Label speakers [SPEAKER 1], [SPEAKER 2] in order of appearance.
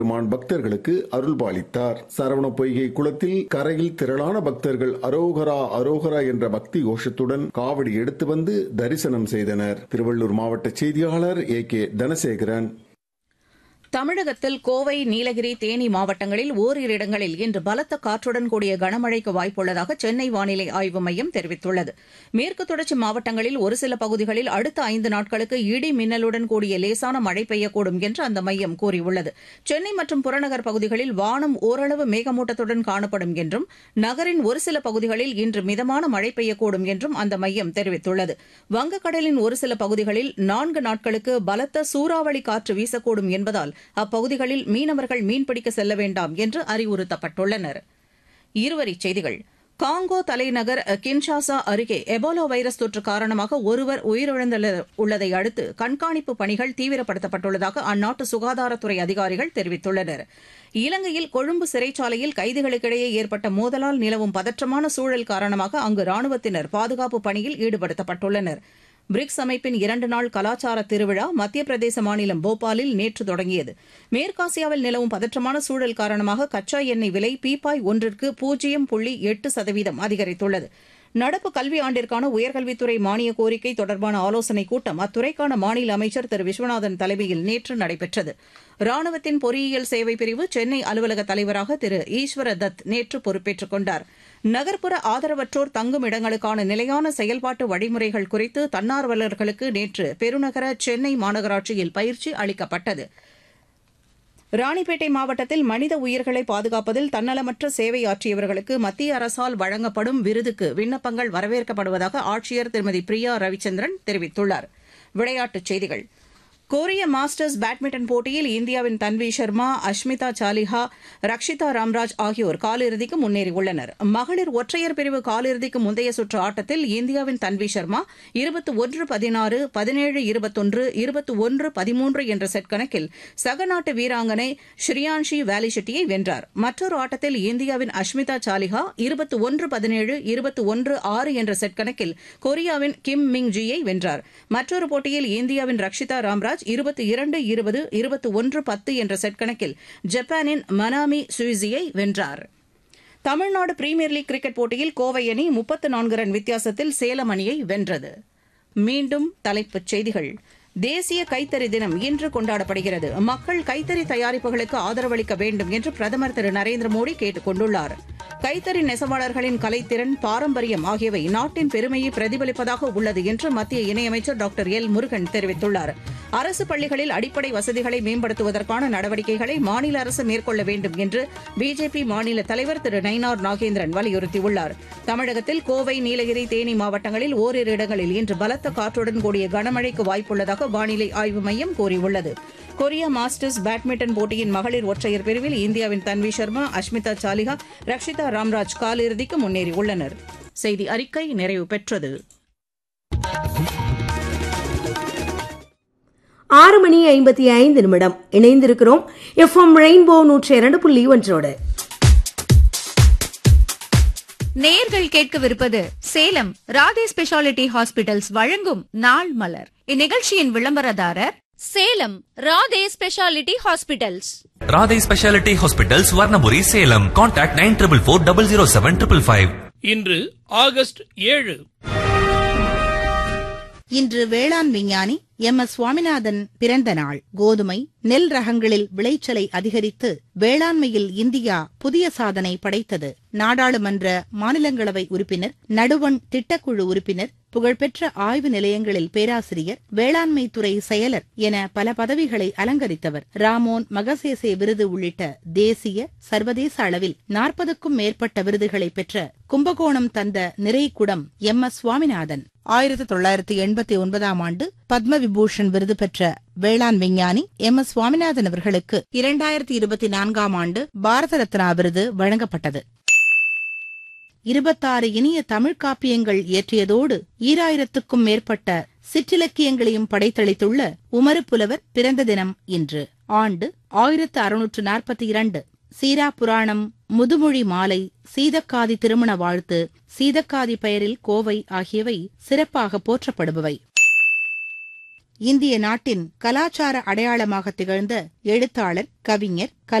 [SPEAKER 1] பெருமான் பக்தர்களுக்கு அருள்பாலித்தார் சரவண பொய்கை குளத்தில் கரையில் திரளான பக்தர்கள் அரோகரா அரோகரா என்ற பக்தி கோஷத்துடன் காவடி எடுத்து வந்து தரிசனம் செய்தனர் திருவள்ளூர் மாவட்ட செய்தியாளர் ஏ கே தனசேகரன்
[SPEAKER 2] தமிழகத்தில் கோவை நீலகிரி தேனி மாவட்டங்களில் ஓரிரு இடங்களில் இன்று பலத்த காற்றுடன் கூடிய கனமழைக்கு வாய்ப்புள்ளதாக சென்னை வானிலை ஆய்வு மையம் தெரிவித்துள்ளது மேற்கு தொடர்ச்சி மாவட்டங்களில் ஒரு சில பகுதிகளில் அடுத்த ஐந்து நாட்களுக்கு இடி மின்னலுடன் கூடிய லேசான மழை பெய்யக்கூடும் என்று அந்த மையம் கூறியுள்ளது சென்னை மற்றும் புறநகர் பகுதிகளில் வானம் ஓரளவு மேகமூட்டத்துடன் காணப்படும் என்றும் நகரின் ஒரு சில பகுதிகளில் இன்று மிதமான மழை பெய்யக்கூடும் என்றும் அந்த மையம் தெரிவித்துள்ளது வங்கக்கடலின் ஒரு சில பகுதிகளில் நான்கு நாட்களுக்கு பலத்த சூறாவளி காற்று வீசக்கூடும் என்பதால் அப்பகுதிகளில் மீனவர்கள் மீன்பிடிக்க செல்ல வேண்டாம் என்று அறிவுறுத்தப்பட்டுள்ளனர் இருவரிச் செய்திகள் காங்கோ தலைநகர் கின்ஷாசா அருகே எபோலா வைரஸ் தொற்று காரணமாக ஒருவர் உயிரிழந்துள்ளதை அடுத்து கண்காணிப்பு பணிகள் தீவிரப்படுத்தப்பட்டுள்ளதாக அந்நாட்டு சுகாதாரத்துறை அதிகாரிகள் தெரிவித்துள்ளனர் இலங்கையில் கொழும்பு சிறைச்சாலையில் கைதிகளுக்கிடையே ஏற்பட்ட மோதலால் நிலவும் பதற்றமான சூழல் காரணமாக அங்கு ராணுவத்தினர் பாதுகாப்பு பணியில் ஈடுபடுத்தப்பட்டுள்ளனர் பிரிக்ஸ் அமைப்பின் இரண்டு நாள் கலாச்சார திருவிழா மத்திய பிரதேச மாநிலம் போபாலில் நேற்று தொடங்கியது மேற்காசியாவில் நிலவும் பதற்றமான சூழல் காரணமாக கச்சா எண்ணெய் விலை பீப்பாய் ஒன்றிற்கு பூஜ்ஜியம் புள்ளி எட்டு சதவீதம் அதிகரித்துள்ளது நடப்பு கல்வி ஆண்டிற்கான உயர்கல்வித்துறை மானிய கோரிக்கை தொடர்பான ஆலோசனைக் கூட்டம் அத்துறைக்கான மாநில அமைச்சர் திரு விஸ்வநாதன் தலைமையில் நேற்று நடைபெற்றது ராணுவத்தின் பொறியியல் சேவை பிரிவு சென்னை அலுவலக தலைவராக திரு ஈஸ்வர தத் நேற்று பொறுப்பேற்றுக் கொண்டார் நகர்ப்புற ஆதரவற்றோர் தங்கும் இடங்களுக்கான நிலையான செயல்பாட்டு வழிமுறைகள் குறித்து தன்னார்வலர்களுக்கு நேற்று பெருநகர சென்னை மாநகராட்சியில் பயிற்சி அளிக்கப்பட்டது ராணிப்பேட்டை மாவட்டத்தில் மனித உயிர்களை பாதுகாப்பதில் தன்னலமற்ற சேவையாற்றியவர்களுக்கு மத்திய அரசால் வழங்கப்படும் விருதுக்கு விண்ணப்பங்கள் வரவேற்கப்படுவதாக ஆட்சியர் திருமதி பிரியா ரவிச்சந்திரன் தெரிவித்துள்ளார் விளையாட்டுச் செய்திகள் கொரிய மாஸ்டர்ஸ் பேட்மிண்டன் போட்டியில் இந்தியாவின் தன்வி சர்மா அஷ்மிதா சாலிஹா ரக்ஷிதா ராம்ராஜ் ஆகியோர் காலிறுதிக்கு முன்னேறியுள்ளனர் மகளிர் ஒற்றையர் பிரிவு காலிறுதிக்கு முந்தைய சுற்று ஆட்டத்தில் இந்தியாவின் தன்வி சர்மா இருபத்தி ஒன்று பதினாறு பதினேழு இருபத்தொன்று இருபத்தி ஒன்று பதிமூன்று என்ற செட் கணக்கில் சகநாட்டு வீராங்கனை ஸ்ரீயான்ஷி வேலிஷெட்டியை வென்றார் மற்றொரு ஆட்டத்தில் இந்தியாவின் அஷ்மிதா சாலிஹா இருபத்தி ஒன்று பதினேழு இருபத்தி ஒன்று ஆறு என்ற செட் கணக்கில் கொரியாவின் கிம் மிங் ஜியை வென்றார் மற்றொரு போட்டியில் இந்தியாவின் ரக்ஷிதா ராம்ராஜ் இருபத்தி இரண்டு இருபது இருபத்தி ஒன்று பத்து என்ற செட் கணக்கில் ஜப்பானின் மனாமி சுயிசியை வென்றார் தமிழ்நாடு பிரீமியர் லீக் கிரிக்கெட் போட்டியில் கோவை அணி முப்பத்து நான்கு ரன் வித்தியாசத்தில் சேலம் அணியை வென்றது மீண்டும் தலைப்புச் செய்திகள் தேசிய கைத்தறி தினம் இன்று கொண்டாடப்படுகிறது மக்கள் கைத்தறி தயாரிப்புகளுக்கு ஆதரவளிக்க வேண்டும் என்று பிரதமர் திரு நரேந்திர மோடி கேட்டுக் கொண்டுள்ளார் கைத்தறி நெசவாளர்களின் கலைத்திறன் பாரம்பரியம் ஆகியவை நாட்டின் பெருமையை பிரதிபலிப்பதாக உள்ளது என்று மத்திய இணையமைச்சர் டாக்டர் எல் முருகன் தெரிவித்துள்ளார் அரசு பள்ளிகளில் அடிப்படை வசதிகளை மேம்படுத்துவதற்கான நடவடிக்கைகளை மாநில அரசு மேற்கொள்ள வேண்டும் என்று பிஜேபி மாநில தலைவர் திரு நயினார் நாகேந்திரன் வலியுறுத்தியுள்ளார் தமிழகத்தில் கோவை நீலகிரி தேனி மாவட்டங்களில் ஓரிரு இடங்களில் இன்று பலத்த காற்றுடன் கூடிய கனமழைக்கு வாய்ப்புள்ளதாக வானிலை ஆய்வு மையம் கூறியுள்ளது கொரியா மாஸ்டர்ஸ் பேட்மிண்டன் போட்டியின் மகளிர் ஒற்றையர் பிரிவில் இந்தியாவின் தன்வி சர்மா அஷ்மிதா சாலிஹா ரக்ஷிதா ராம்ராஜ் காலிறுதிக்கு முன்னேறியுள்ளனர் செய்தி அறிக்கை நிறைவு பெற்றது
[SPEAKER 3] ஆறு மணி ஐம்பத்தி ஐந்து நிமிடம் இணைந்திருக்கிறோம் எஃப்எம் ரெயின்போ நூற்றி இரண்டு புள்ளி ஒன்றோடு
[SPEAKER 4] நேர்கள் கேட்கவிருப்பது சேலம் ராதே ஸ்பெஷாலிட்டி ஹாஸ்பிட்டல்ஸ் வழங்கும் நாள் மலர் இந்நிகழ்ச்சியின் விளம்பரதாரர்
[SPEAKER 5] Salem Radhe speciality hospitals
[SPEAKER 6] Radhe speciality hospitals Varnapuri Salem contact nine triple four double zero seven triple five
[SPEAKER 7] இன்று ஆகஸ்ட் ஏழு
[SPEAKER 8] இன்று வேளாண் விஞ்ஞானி எம் எஸ் சுவாமிநாதன் பிறந்த நாள் கோதுமை நெல் ரகங்களில் விளைச்சலை அதிகரித்து வேளாண்மையில் இந்தியா புதிய சாதனை படைத்தது நாடாளுமன்ற மாநிலங்களவை உறுப்பினர் நடுவண் திட்டக்குழு உறுப்பினர் புகழ்பெற்ற ஆய்வு நிலையங்களில் பேராசிரியர் வேளாண்மை துறை செயலர் என பல பதவிகளை அலங்கரித்தவர் ராமோன் மகசேசே விருது உள்ளிட்ட தேசிய சர்வதேச அளவில் நாற்பதுக்கும் மேற்பட்ட விருதுகளை பெற்ற கும்பகோணம் தந்த நிறைகுடம் எம் எஸ் சுவாமிநாதன் ஆயிரத்தி தொள்ளாயிரத்தி எண்பத்தி ஒன்பதாம் ஆண்டு பத்ம விபூஷன் விருது பெற்ற வேளாண் விஞ்ஞானி எம் எஸ் சுவாமிநாதன் அவர்களுக்கு இரண்டாயிரத்தி இருபத்தி நான்காம் ஆண்டு பாரத ரத்னா விருது வழங்கப்பட்டது இருபத்தாறு இனிய தமிழ் காப்பியங்கள் இயற்றியதோடு ஈராயிரத்துக்கும் மேற்பட்ட சிற்றிலக்கியங்களையும் படைத்தளித்துள்ள உமறு புலவர் பிறந்த தினம் இன்று ஆண்டு ஆயிரத்து அறுநூற்று நாற்பத்தி இரண்டு சீரா புராணம் முதுமொழி மாலை சீதக்காதி திருமண வாழ்த்து சீதக்காதி பெயரில் கோவை ஆகியவை சிறப்பாக போற்றப்படுபவை இந்திய நாட்டின் கலாச்சார அடையாளமாக திகழ்ந்த எழுத்தாளர் கவிஞர்